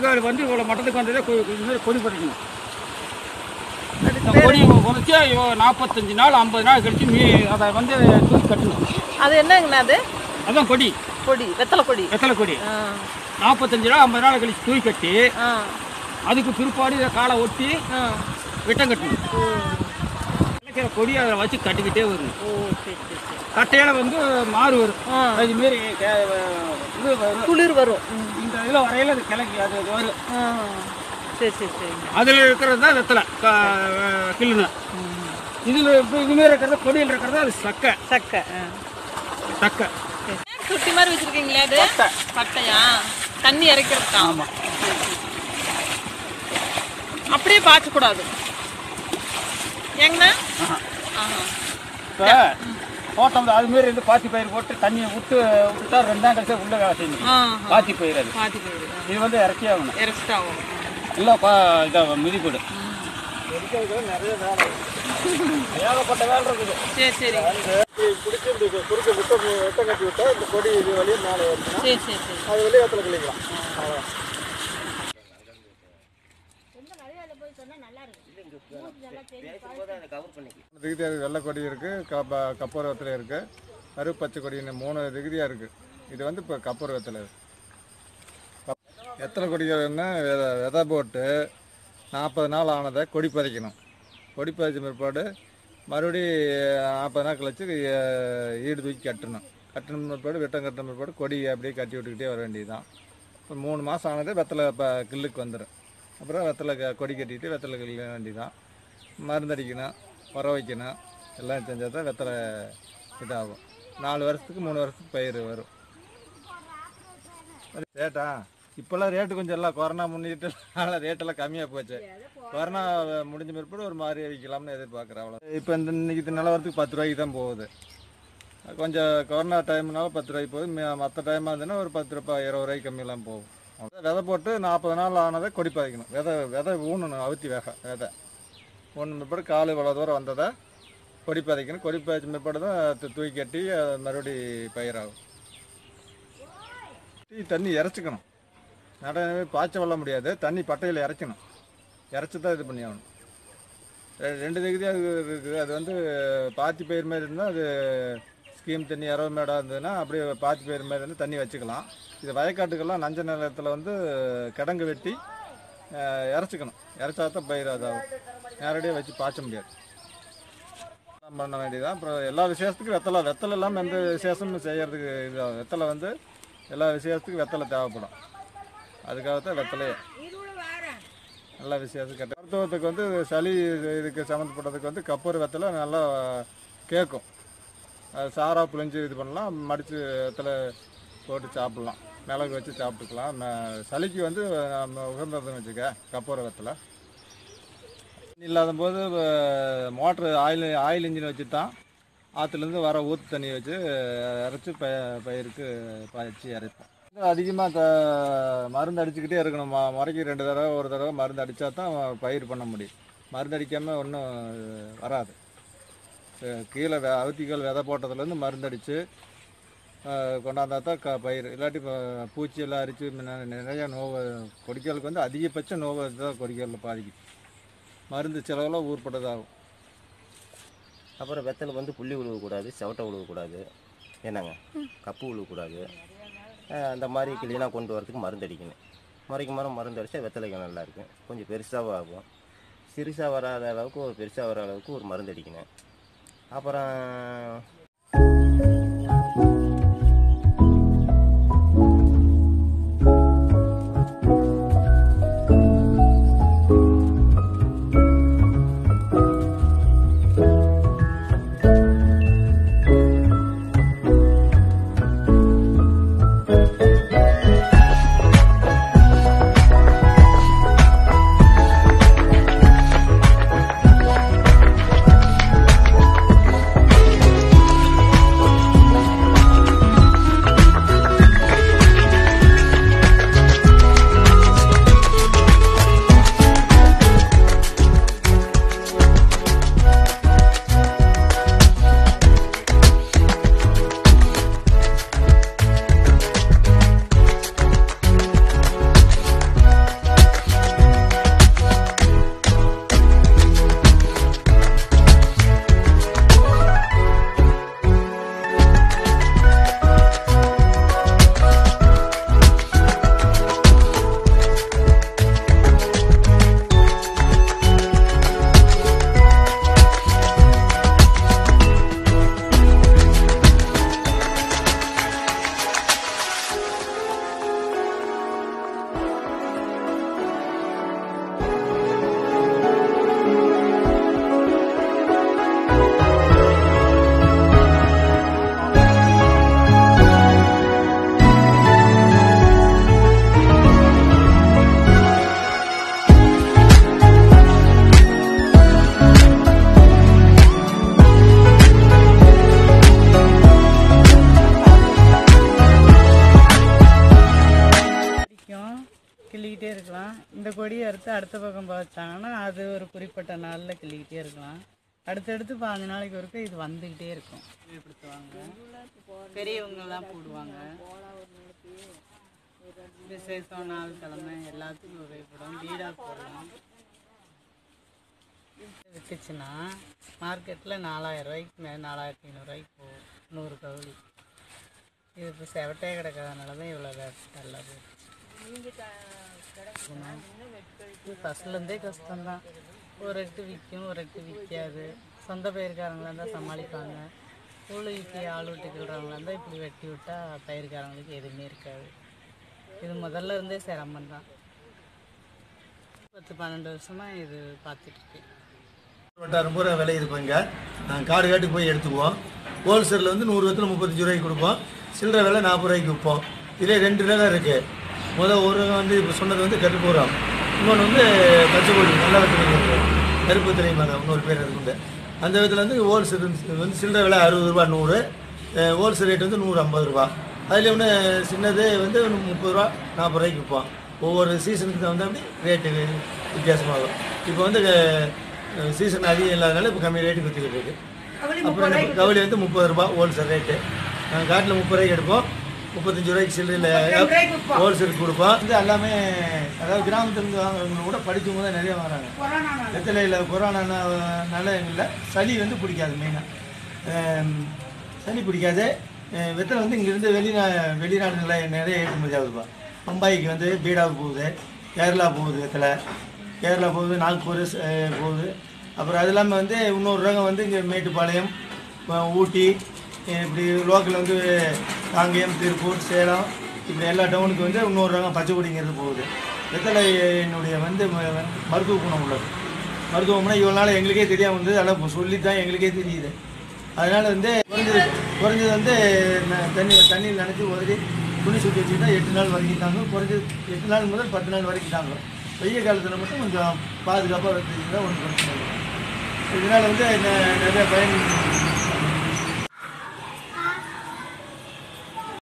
கால் வந்து இவ்வளோ மட்டத்துக்கு வந்ததே கொ- இது மாதிரி கொடி பறிக்கணும் அதுக்கு இந்த கொடி உரைச்சி நாற்பத்தஞ்சு நாள் ஐம்பது நாள் கழிச்சு மீ அதை வந்து தூக்கி கட்டணும் அது என்னங்கண்ணா அது அதான் கொடி கொடி வெத்தலை கொடி வெத்தலை கொடி ஆ நாற்பத்தஞ்சு நாள் ஐம்பது நாள் கழிச்சு தூக்கி கட்டி ஆ அதுக்கு பிற்பாடு இதை காலை ஒட்டி ஆ விட்டம் கட்டணும் கிடைக்கிற கொடி அதை வச்சு கட்டிக்கிட்டே வரும் ஓ சரி சரி சரி கட்டையில வந்து மாறு வரும் ஆ அது மாரி கே- இது வரும் குளிர் வரும் ம். இந்த இதில் வரையில அது கிளக்கி அது அது வரும் ஆ சரி சரி சரிங்க அதில் இருக்கிறது தான் வெத்தலை க- கிள்ளுன இதில் இப்போ இதுமாரி இருக்கிறது கொடியில் இருக்கிறது அது சக்கை சக்கை ஆ சக்கை சரி. சுட்டி மாதிரி வச்சிருக்கீங்களே அது பட்டையா தண்ணி இறைக்கிறதுக்கா ஆமாம் அப்படியே பாய்ச்ச கூடாது ஏங்கண்ணா ஆஹா இப்போ தோட்டம் அது மாரி இருந்து பாத்தி பயிர் போட்டு தண்ணியை விட்டு விட்டுட்டா ரெண்டாம் கழிச்சா உள்ள வேலை செய்யணும் ஆஹா பாத்தி பயிர் அது பாத்தி போயிடு இது வந்து இறக்கி ஆகணும் இறைச்சிட்டு ஆகும் இல்லை பா இதாக மிதிப்படு நிறைய வேலை ஏகப்பட்ட வேலை இருக்குது சரி சரி பிடிச்சி இந்த குறுக்க விட்ட வெட்டம் கட்டி விட்டா இந்த கொடி இது வழியே மேலே வருதுன்னா சரி சரி சரி அது வழியே இடத்துல கிளிக்கலாம் திகுதியாக வெள்ளை கொடி இருக்குது கப்ப கப்பூர் வெத்தலை இருக்குது கருப்பு பச்சை கொடின்னு மூணு திகுதியாக இருக்குது இது வந்து இப்போ கப்பூர் வெத்தலை வெத்தலை கொடிகள்னா விதை விதை போட்டு நாற்பது நாள் ஆனதை கொடி பறிக்கணும் கொடி பறிச்ச பிற்பாடு மறுபடி நாற்பது நாள் கழிச்சு அஹ், ஈடு தூக்கி கட்டணும் கட்டணும் பிற்பாடு வெட்டம் கட்டணும் பிற்பாடு கொடி அப்படியே கட்டி விட்டுக்கிட்டே வர வேண்டியதுதான் இப்போ மூணு மாதம் ஆனதே வெத்தலை இப்போ கில்லுக்கு வந்துடும் அப்புறம் வெத்தலை க- கொடி கட்டிட்டு வெத்தலை கிள்ள வேண்டியதுதான் மருந்தடிக்கணும் உர வைக்கணும் எல்லாம் செஞ்சால் தான் வெத்தலை இதாகும் நாலு வருஷத்துக்கு மூணு வருஷத்துக்கு பயிர் வரும் ரேட்டா இப்போல்லாம் ரேட்டு கொஞ்சம் எல்லாம் கொரோனா முன்னிட்டு ரேட்டெல்லாம் கம்மியாக போச்சு கொரோனா முடிஞ்ச பிற்பாடு ஒரு மாதிரி விற்கலாம்னு எதிர்பார்க்குறேன் அவ்வளோ இப்போ இந்த இன்னைக்கு நிலவரத்துக்கு பத்து ரூபாய்க்கு தான் போகுது கொஞ்சம் கொரோனா டைம்னால பத்து ரூபாய்க்கு போகுது மற்ற டைமாக இருந்ததுன்னா ஒரு பத்து ரூபாய் இருபது ரூபாய்க்கு கம்மியெல்லாம் போகும் அவ்வளவுதான். விதை போட்டு நாற்பது நாள் ஆனதை கொடி பாய்க்கணும் விதை விதை ஊனணும் அவுத்தி வேக விதை ஊன பிற்பாடு காலு இவ்வளோ தூரம் வந்ததை கொடி பாய்க்கணும் கொடி பாய்ச்ச பிற்பாடு தான் து- தூக்கி கட்டி அது மறுபடி பயிராகும் டீ தண்ணி இறச்சிக்கணும் நடனவே பாய்ச்ச வெள்ள முடியாது தண்ணி பட்டையில் இறக்கணும் இறச்சி தான் இது பண்ணி ஆகணும் ரெ- ரெண்டு தகுதியாக இருக்குது அது வந்து பாத்தி பயிர் மாதிரி இருந்தால் அது ஸ்கீம் தண்ணி இரவு மேடாக இருந்ததுன்னா அப்படியே பாத்தி பயிர் மாதிரி இருந்து தண்ணி வச்சுக்கலாம் இது வயக்காட்டுக்கெல்லாம் நஞ்ச நிலத்தில் வந்து கிடங்கு வெட்டி அஹ், இறச்சிக்கணும் இறச்சா தான் பயிர் அதாகும் நேரடியாக வச்சு பாய்ச்ச முடியாது எல்லாம் பண்ண வேண்டியதான் அப்புறம் எல்லா விசேஷத்துக்கும் வெத்தலை வெத்தலை இல்லாமல் எந்த விசேஷமும் செய்யறதுக்கு இது வெத்தலை வந்து எல்லா விசேஷத்துக்கும் வெத்தலை தேவைப்படும் அதுக்காகத்தான் வெத்தலையே நல்ல விசேஷம் கட்ட மருத்துவத்துக்கு வந்து சளி இது- இதுக்கு சம்மந்தப்பட்டதுக்கு வந்து கப்பூர் வெத்தலை நல்லா கேட்கும் அது சாரா புளிஞ்சு இது பண்ணலாம் மடித்து வெத்தலை போட்டு சாப்பிட்லாம் மிளகு வச்சு சாப்பிட்டுக்கலாம் ம- சளிக்கு வந்து நம்ம உகந்ததுன்னு வச்சுக்க கப்பூர வெத்தலை தண்ணி இல்லாத போது மோட்ரு ஆயில் ஆயில் இன்ஜின் வச்சு தான் ஆற்றுலேருந்து வர ஊற்று தண்ணி வச்சு இறச்சி ப பயிருக்கு பாய்ச்சி இறைப்போம் அதிகமாக த மருந்து அடிச்சுக்கிட்டே இருக்கணும் ம முறைக்கு ரெண்டு தடவை ஒரு தடவை மருந்து அடித்தா தான் பயிர் பண்ண முடியும் மருந்து அடிக்காமல் ஒன்றும் வராது அஹ் கீழே வெ அவுத்திக்கால் விதை போட்டதுலேருந்து மருந்து அடித்து கொண்டாந்தா தான் க பயிர் இல்லாட்டி இப்போ பூச்சி எல்லாம் அரிச்சு முன்ன நிறைய நோவு கொடிக்காலுக்கு வந்து அதிகபட்ச நோவு தான் கொடிக்காலில் பாதிக்கும் மருந்து செலவெல்லாம் ஊர்பட்டதாகும் அப்புறம் வெத்தலை வந்து புள்ளி உழுவக்கூடாது செவட்டை உழுவக்கூடாது என்னங்க கப்பு உழுவக்கூடாது அஹ் அந்த மாதிரி கிளீனாக கொண்டு வரதுக்கு மருந்து அடிக்கணும் முறைக்கு மரம் மருந்து அடித்தா வெத்தலைக்கு நல்லா இருக்கும் கொஞ்சம் பெருசாகவும் ஆகும் சிறுசாக வராத அளவுக்கு ஒரு பெருசாக வர அளவுக்கு ஒரு மருந்து அடிக்கணும் அப்புறம் கிள்ளிக்கிட்டே இருக்கலாம் இந்த கொடியை அறுத்து அடுத்த பக்கம் வச்சாங்கன்னா அது ஒரு குறிப்பிட்ட நாளில் கிள்ளிக்கிட்டே இருக்கலாம் அடுத்தடுத்து பாஞ்சு நாளைக்கு ஒருக்க இது வந்துக்கிட்டே இருக்கும் உபயோகப்படுத்துவாங்க பெரியவங்கெல்லாம் போடுவாங்க விசேஷம் நாள் கிழமை எல்லாத்துக்கும் உபயோகப்படும் பீடா போடலாம் விற்றுச்சுன்னா மார்க்கெட்டில் நாலாயிரம் ரூபாய்க்கு மே நாலாயிரத்தி ஐநூறுரூவாய்க்கு போகும் நூறு கவுளி இது இப்போ செவட்டையே கிடக்காதனால தான் இவ்வளோ நல்லா போயிடுச்சு ஃபஸ்ட்லேருந்தே கஷ்டம்தான் ஒரு எட்டு விற்கும் ஒரு எட்டு விற்காது சொந்த பயிர்காரங்களாக இருந்தால் சமாளிப்பாங்க கூலிக்கு ஆள் விட்டுக்கிறவங்களா இருந்தால் இப்படி வெட்டி விட்டால் பயிர்காரங்களுக்கு எதுவுமே இருக்காது இது முதல்ல இருந்தே சிரமம் தான் பத்து பன்னெண்டு வருஷமாக இது பார்த்துட்டு இருக்கேன் வட்டாரம் பூரா விலை இருக்கும் இங்கே நாங்கள் காடு காட்டுக்கு போய் எடுத்துக்குவோம் ஹோல்சேலில் வந்து நூறு விதத்தில் முப்பத்தஞ்சு ரூபாய்க்கு கொடுப்போம் சில்லறை விலை நாற்பது ரூபாய்க்கு விற்போம் இதே ரெண்டு விலை இருக்குது முதல் ஒரு ரகம் வந்து இப்போ சொன்னது வந்து கருப்பூரம் இன்னொன்று வந்து பச்சை கொடி நல்ல விதத்தில் கருப்பு திரைமாங்க இன்னொரு பேர் இருக்குண்டு அந்த விதத்தில் வந்து ஹோல்சேல் வந்து சில்லறை விலை அறுபது ரூபா நூறு ஹோல்சேல் ரேட் வந்து நூறு ஐம்பது ரூபா அதில் ஒன்று சின்னது வந்து ஒன்று முப்பது ரூபா நாற்பது ரூபாய்க்கு விற்போம் ஒவ்வொரு சீசனுக்கு தகுந்தாப்படி ரேட்டு வித்தியாசமாகும் இப்போ வந்து அஹ், சீசன் அதிகம் இல்லாதனால இப்போ கம்மி ரேட்டுக்கு விற்றுக்கிட்டு இருக்கு அப்புறம் இந்த கவுளி வந்து முப்பது ரூபா ஹோல்சேல் ரேட்டு நாங்கள் காட்டில் முப்பது ரூபாய்க்கு எடுப்போம் முப்பத்தஞ்சு ரூபாய்க்கு சில்லறையில் ஹோல்சேலுக்கு கொடுப்போம் இது எல்லாமே அதாவது கிராமத்துலேருந்து வாங்குறவங்க கூட படித்தவங்க தான் நிறைய வாங்குறாங்க வெத்தலையில் கொரோனானால இல்லை சளி வந்து பிடிக்காது மெயினாக சளி பிடிக்காது அஹ் வெத்தலை வந்து இங்கேருந்து வெளிநா வெளிநாடுகளில் நிறைய ஏற்றுமதி ஆகுதுப்பா மும்பைக்கு வந்து பீடாவுக்கு போகுது கேரளா போகுது வெத்தலை கேரளா போகுது நாக்பூர் அஹ் போகுது அப்புறம் அது இல்லாமல் வந்து இன்னொரு ரகம் வந்து இங்கே மேட்டுப்பாளையம் அஹ் ஊட்டி அஹ் இப்படி லோக்கல் வந்து காங்கேயம் திருப்பூர் சேலம் இப்படி எல்லா டவுனுக்கு வந்து இன்னொரு ரகம் பச்சைக்குடிங்கிறது போகுது வெத்தலையினுடைய வந்து ம- மருத்துவ குணம் உள்ளது மருத்துவம்னா இவ்வளோ நாள் எங்களுக்கே தெரியாமல் இருந்தது ஆனால் இப்போ சொல்லி தான் எங்களுக்கே தெரியுது அதனால் வந்து குறைஞ்சது குறைஞ்சது வந்து ந- தண்ணி தண்ணியில் நினச்சி உதறி துணி சுற்றி வச்சுக்கிட்டா எட்டு நாள் வரைக்கும் தாங்கும் குறைஞ்சது எட்டு நாள் முதல் பத்து நாள் வரைக்கும் தாங்கும் வெய்ய காலத்தில் மட்டும் கொஞ்சம் பாதுகாப்பாக வச்சுருந்தா ஒன்றும் பிரச்சனை இல்லை இதனால் வந்து நெ- நிறைய பயன்